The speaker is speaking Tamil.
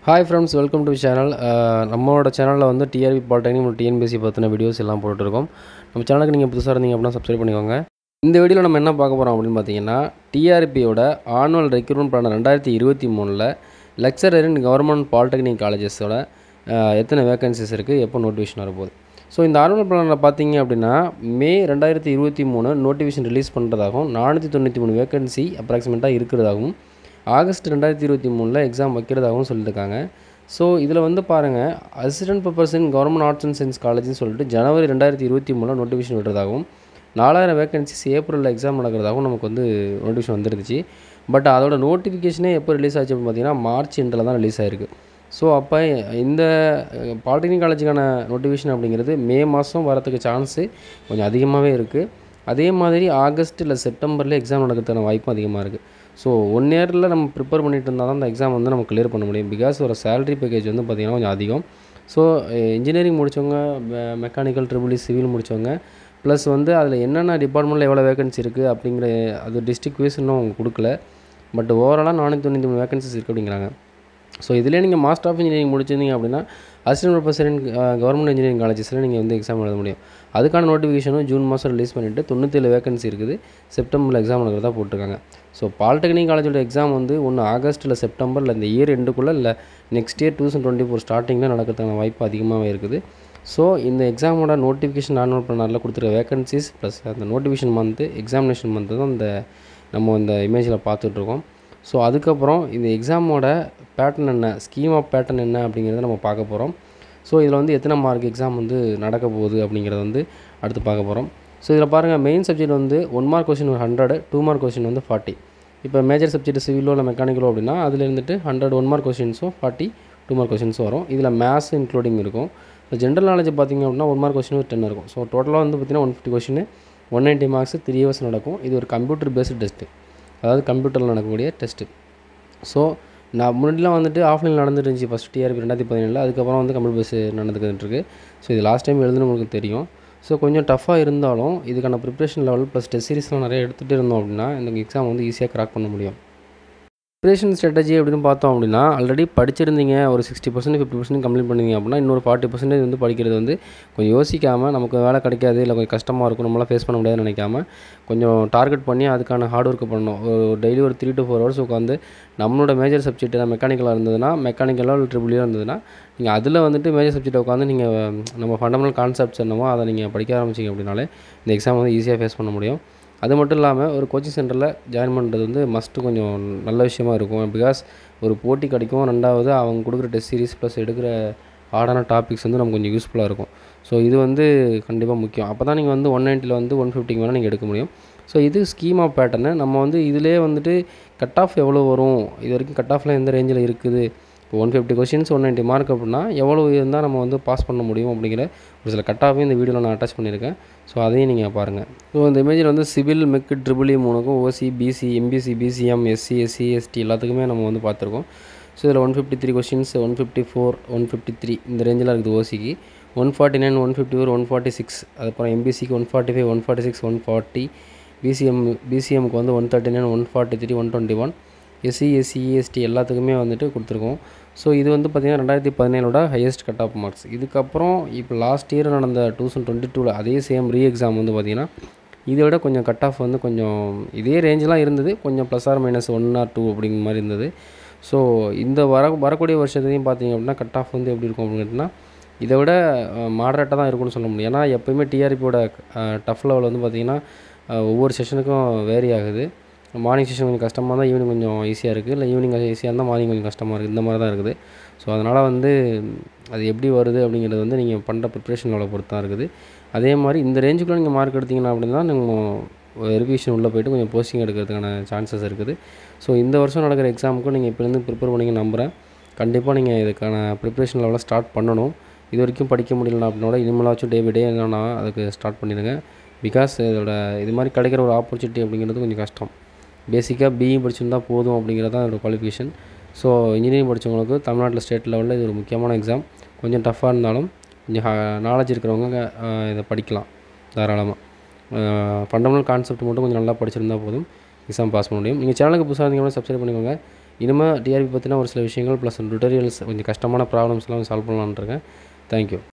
hi friends welcome to channel நம்மளோட சேனலில் வந்து டிஆர்பி பாலிடெக்னிக் மற்றும் டிஎன்பிஎஸ்சி பற்றின வீடியோஸ் எல்லாம் போட்டுருக்கோம் நம்ம சேனலுக்கு நீங்கள் புதுசாக இருந்தீங்க அப்படின்னா சப்ஸ்கிரைப் பண்ணிக்கோங்க இந்த வீடியோவில் நம்ம என்ன பார்க்க போகிறோம் அப்படின்னு பார்த்தீங்கன்னா டிஆர்பியோட ஆனுவல் ரெக்ரூட்மெண்ட் பிளான் ரெண்டாயிரத்தி இருபத்தி மூணில் லெக்சரர் இன் கவர்மெண்ட் பாலிடெக்னிக் காலேஜஸோட எத்தனை வேகன்சிஸ் இருக்குது எப்போ நோட்டிஃபிகேஷன் வரப்போகுது ஸோ இந்த ஆனுவல் பிளானில் பார்த்தீங்க அப்படின்னா மே ரெண்டாயிரத்தி இருபத்தி மூணு நோட்டிஃபிகேஷன் ரிலீஸ் பண்ணுறதாகவும் நானூற்றி தொண்ணூற்றி மூணு வேகன்சி அப்ராக்சிமேட்டாக இருக்கிறதாகவும் ஆகஸ்ட் ரெண்டாயிரத்தி இருபத்தி மூணில் எக்ஸாம் வைக்கிறதாகவும் சொல்லியிருக்காங்க ஸோ இதில் வந்து பாருங்கள் assistant professor in government arts and science காலேஜ்னு சொல்லிட்டு ஜனவரி ரெண்டாயிரத்தி இருபத்தி மூணில் நோட்டிஃபிகேஷன் விடுறதாகவும் நாலாயிரம் வேகன்சிஸ் ஏப்ரலில் எக்ஸாம் நடக்கிறதாகவும் நமக்கு வந்து நோட்டிஃபிகேஷன் வந்துருந்துச்சு பட் அதோட நோட்டிஃபிகேஷனே எப்போ ரிலீஸ் ஆச்சு அப்படின்னு பார்த்தீங்கன்னா மார்ச் எண்டில் தான் ரிலீஸ் ஆயிருக்கு ஸோ அப்போ இந்த பாலிடெக்னிக் காலேஜுக்கான நோட்டிஃபிகேஷன் அப்படிங்கிறது மே மாதம் வரத்துக்கு சான்ஸு கொஞ்சம் அதிகமாகவே இருக்குது அதே மாதிரி ஆகஸ்ட் இல்லை செப்டம்பரில் எக்ஸாம் நடக்கிறதுக்கான வாய்ப்பும் அதிகமாக இருக்குது ஸோ ஒன் இயரில் நம்ம ப்ரிப்பேர் பண்ணிட்டு இருந்தால் தான் அந்த எக்ஸாம் வந்து நம்ம கிளியர் பண்ண முடியும் பிகாஸ் ஒரு சேலரி பேக்கேஜ் வந்து பார்த்திங்கன்னா கொஞ்சம் அதிகம் ஸோ இன்ஜினியரிங் முடித்தவங்க மெக்கானிக்கல் ட்ரிபிள் சிவில் முடித்தவங்க ப்ளஸ் வந்து அதில் என்னென்ன டிபார்ட்மெண்ட்டில் எவ்வளோ வேகன்சி இருக்குது அப்படிங்கிற அது டிஸ்ட்ரிக் வைஸ் இன்னும் அவங்க கொடுக்கல பட் ஓவராலாக நானூற்றி தொண்ணூற்றி மூணு வேகன்சிஸ் இருக்குது அப்படிங்கிறாங்க ஸோ இதிலே நீங்கள் மாஸ்டர் ஆஃப் இன்ஜினியரிங் முடிச்சிருந்தீங்க அப்படின்னா assistant professor in government engineering காலேஜஸில் நீங்கள் வந்து எக்ஸாம் எழுத முடியும் அதுக்கான நோட்டிஃபிகேஷனும் ஜூன் மாதம் ரிலீஸ் பண்ணிவிட்டு தொண்ணூற்றேழு வேகன்சி இருக்குது செப்டம்பரில் எக்ஸாம் நடக்கிறதா போட்டிருக்காங்க ஸோ பாலிடெக்னிக் காலேஜோட எக்ஸாம் வந்து ஒன்று ஆகஸ்ட் இல்லை செப்டம்பர் இல்லை இந்த இயர் எண்டுக்குள்ளே இல்லை next year two thousand twenty four ஸ்டார்டிங்கில் நடக்கிறதுக்கான வாய்ப்பு அதிகமாகவே இருக்குது ஸோ இந்த எக்ஸாமோட நோட்டிஃபிகேஷன் ஆனுவல் பிளானரில் கொடுத்துருக்க வேகன்சிஸ் ப்ளஸ் அந்த நோட்டிஃபிகேஷன் மந்த்து எக்ஸாமினேஷன் மந்த்து தான் இந்த நம்ம இந்த இமேஜில் பார்த்துட்ருக்கோம் ஸோ அதுக்கப்புறம் இந்த எக்ஸாமோட பேட்டர்ன் என்ன ஸ்கீம் ஆஃப் பேட்டர்ன் என்ன அப்படிங்கிறத நம்ம பார்க்க போகிறோம் ஸோ இதில் வந்து எத்தனை மார்க் எக்ஸாம் வந்து நடக்க போகுது அப்படிங்கிறத வந்து அடுத்து பார்க்க போகிறோம் ஸோ இதில் பாருங்கள் மெயின் சப்ஜெக்ட் வந்து ஒன் மார்க் கொஸ்டின் ஒரு ஹண்ட்ரடு டூ மார்க் கொஸ்டின் வந்து ஃபார்ட்டி இப்போ மேஜர் சப்ஜெக்ட் சிவிலோ இல்லை மெக்கானிக்கலோ அப்படின்னா அதில் இருந்துட்டு ஹண்ட்ரட் ஒன் மார்க் கொஸ்டின்ஸும் ஃபார்ட்டி டூ மார்க் கொஸ்டின்ஸும் வரும் இதில் மேத்ஸ் இன்க்ளூடிங் இருக்கும் இப்போ ஜென்ரல் நாலேஜ் பார்த்திங்க அப்படின்னா ஒன் மார்க் கொஸ்டின் ஒரு டென் இருக்கும் ஸோ டோட்டலாக வந்து பார்த்திங்கன்னா one fifty question one ninety marks three hours நடக்கும் இது ஒரு கம்ப்யூட்டர் பேஸ்டு டெஸ்ட்டு அதாவது கம்ப்யூட்டரில் நடக்கக்கூடிய டெஸ்ட்டு ஸோ நான் முன்னாடிலாம் வந்துட்டு ஆஃப்லைன் நடந்துட்டு இருந்துச்சு ஃபஸ்ட் டிஆர்பி ரெண்டாயிரத்தி பதினேழில் அதுக்கப்புறம் வந்து கம்ப்யூட்டர் பேஸ் நடந்துக்கிட்டு இருக்கு ஸோ இது லாஸ்ட் டைம் எழுதுன்னு உங்களுக்கு தெரியும் ஸோ கொஞ்சம் டஃப்பாக இருந்தாலும் இதுக்கான ப்ரிப்ரேஷன் லெவல் ப்ளஸ் டெஸ்ட் சீரிஸ்லாம் நிறைய எடுத்துகிட்டு இருந்தோம் அப்படின்னா இந்த எக்ஸாம் வந்து ஈஸியாக கிராக் பண்ண முடியும் ப்ரிப்ரேஷன் ஸ்ட்ராட்டஜி அப்படின்னு பார்த்தோம் அப்படின்னா ஆல்ரெடி படிச்சிருந்தீங்க ஒரு sixty percent fifty percent complete பண்ணிங்க அப்படின்னா இன்னொரு ஃபார்ட்டி பர்சன்டேஜ் வந்து படிக்கிறது வந்து கொஞ்சம் யோசிக்காமல் நமக்கு வேலை கிடைக்காது இல்லை கொஞ்சம் கஷ்டமாக இருக்கும் நம்மளால் ஃபேஸ் பண்ண முடியாதுன்னு நினைக்காம கொஞ்சம் டார்கெட் பண்ணி அதுக்கான ஹார்ட் ஒர்க் பண்ணணும் ஒரு டெய்லி ஒரு த்ரீ டு ஃபோர் ஹவர்ஸ் உட்காந்து நம்மளோட மேஜர் சப்ஜெக்ட் மெக்கானிக்கலாக இருந்ததுன்னா மெக்கானிக்கலாக இல்லை ட்ரிபிளியாக இருந்ததுன்னா நீங்கள் அதில் வந்துட்டு மேஜர் சப்ஜெக்ட்டை உட்காந்து நீங்கள் நம்ம ஃபண்டமெண்டல் கான்செப்ட்ஸ் என்னமோ அதை நீங்கள் படிக்க ஆரம்பிச்சிங்க அப்படின்னாலே இந்த எக்ஸாம் வந்து ஈஸியாக ஃபேஸ் பண்ண முடியும் அது மட்டும் இல்லாமல் ஒரு கோச்சிங் சென்டரில் ஜாயின் பண்ணுறது வந்து மஸ்ட்டு கொஞ்சம் நல்ல விஷயமா இருக்கும் பிகாஸ் ஒரு போட்டி கிடைக்கும் ரெண்டாவது அவங்க கொடுக்குற டெஸ்ட் சீரிஸ் ப்ளஸ் எடுக்கிற ஹார்டான டாபிக்ஸ் வந்து நமக்கு கொஞ்சம் யூஸ்ஃபுல்லாக இருக்கும் ஸோ இது வந்து கண்டிப்பாக முக்கியம் அப்போ தான் நீங்கள் வந்து ஒன் நைன்ட்டியில் வந்து ஒன் ஃபிஃப்டிக்கு வேணால் நீங்கள் எடுக்க முடியும் ஸோ இது ஸ்கீம் ஆஃப் பேட்டர்னு நம்ம வந்து இதிலே வந்துட்டு கட் ஆஃப் எவ்வளோ வரும் இது வரைக்கும் கட் ஆஃபில் எந்த ரேஞ்சில் இருக்குது இப்போ one fifty questions one ninety mark அப்படின்னா எவ்வளோ இருந்தால் நம்ம வந்து பாஸ் பண்ண முடியும் அப்படிங்கிற ஒரு சில கட் ஆஃபையும் இந்த வீடியோவில் நான் அட்டாச் பண்ணியிருக்கேன் ஸோ அதையும் நீங்கள் பாருங்கள் ஸோ இந்த இமேஜில் வந்து சிவில் மெக் ட்ரிபிள் மூணுக்கும் OC BC MBC BCM SC SC ST எல்லாத்துக்குமே நம்ம வந்து பார்த்துருக்கோம் ஸோ இதில் one fifty three questions one fifty four one fifty three இந்த ரேஞ்சில் இருக்குது ஓசிக்கு one forty nine one fifty four one forty six அதுக்கப்புறம் எம்பிசிக்கு one forty five one forty six one forty BCM பிசிஎம்க்கு வந்து one thirty nine one forty three one twenty one SC SC ST எல்லாத்துக்குமே வந்துட்டு கொடுத்துருக்கோம் ஸோ இது வந்து பார்த்திங்கன்னா ரெண்டாயிரத்தி பதினேழோட ஹையஸ்ட் கட் ஆஃப் மார்க்ஸ் இதுக்கப்புறம் இப்போ லாஸ்ட் இயர் நடந்த டூ தௌசண்ட் டுவெண்ட்டி டூவில் அதே சேம் ரீ எக்ஸாம் வந்து பார்த்திங்கன்னா இதை விட கொஞ்சம் கட் ஆஃப் வந்து கொஞ்சம் இதே ரேஞ்செலாம் இருந்தது கொஞ்சம் plus or minus one or two அப்படிங்கிற மாதிரி இருந்தது ஸோ இந்த வர வரக்கூடிய வருஷத்துலையும் பார்த்திங்க அப்படின்னா கட் ஆஃப் வந்து எப்படி இருக்கும் அப்படின்னா இதை விட மாடரேட்டாக தான் இருக்கும்னு சொல்ல முடியும் ஏன்னா எப்போயுமே டிஆர்பியோட டஃப் லெவல் வந்து பார்த்திங்கன்னா ஒவ்வொரு செஷனுக்கும் வேரி ஆகுது மார்னிங் செஷன் கொஞ்சம் கஷ்டமாக தான் ஈவினிங் கொஞ்சம் ஈஸியாக இருக்குது இல்லை ஈவினிங் ஈஸியாக இருந்தால் மார்னிங் கொஞ்சம் கஷ்டமாக இருக்குது இந்த மாதிரி தான் இருக்குது ஸோ அதனால் வந்து அது எப்படி வருது அப்படிங்கிறது வந்து நீங்கள் பண்ணுற ப்ரிப்ரேஷன் லெவலை பொறுத்து தான் இருக்குது அதே மாதிரி இந்த ரேஞ்சுக்குள்ளே நீங்கள் மார்க் எடுத்திங்கன்னா அப்படின்னா நீங்கள் வெரிஃபிகேஷன் உள்ளே போய்ட்டு கொஞ்சம் போஸ்டிங் எடுக்கிறதுக்கான சான்சஸ் இருக்குது ஸோ இந்த வருஷம் நடக்கிற எக்ஸாமுக்கும் நீங்கள் இப்போலேருந்து ப்ரிப்பேர் பண்ணிங்க நம்புகிறேன் கண்டிப்பாக நீங்கள் இதுக்கான ப்ரிப்ரேஷன் லெவலில் ஸ்டார்ட் பண்ணணும் இது வரைக்கும் படிக்க முடியலனா அப்படின்னோட இனிமேலாச்சும் டே பை டே என்னன்னா அதுக்கு ஸ்டார்ட் பண்ணிடுங்க பிகாஸ் இதோட இது மாதிரி கிடைக்கிற ஒரு ஆப்பர்ச்சுனிட்டி அப்படிங்கிறது கொஞ்சம் கஷ்டம் பேசிக்காக பிஇ படிச்சிருந்தா போதும் அப்படிங்கிறது தான் என்னோடய குவாலிஃபிகேஷன் ஸோ இன்ஜினியரிங் படித்தவங்களுக்கு தமிழ்நாட்டில் ஸ்டேட் லெவலில் இது ஒரு முக்கியமான எக்ஸாம் கொஞ்சம் டஃப்பாக இருந்தாலும் கொஞ்சம் நாலேஜ் இருக்கிறவங்க இதை படிக்கலாம் தாராளமாக ஃபண்டமெண்டல் கான்செப்ட் மட்டும் கொஞ்சம் நல்லா படிச்சிருந்தா போதும் எக்ஸாம் பாஸ் பண்ண முடியும் நீங்கள் சேனலுக்கு புதுசாக இருந்தீங்கன்னா சப்ஸ்கிரைப் பண்ணிக்கோங்க இனிமேல் டிஆர்பி பற்றின ஒரு சில விஷயங்கள் ப்ளஸ் டுட்டோரியல்ஸ் கொஞ்சம் கஷ்டமான ப்ராப்ளம்ஸ்லாம் சால்வ் பண்ணலான்னு இருக்கேன் தேங்க்யூ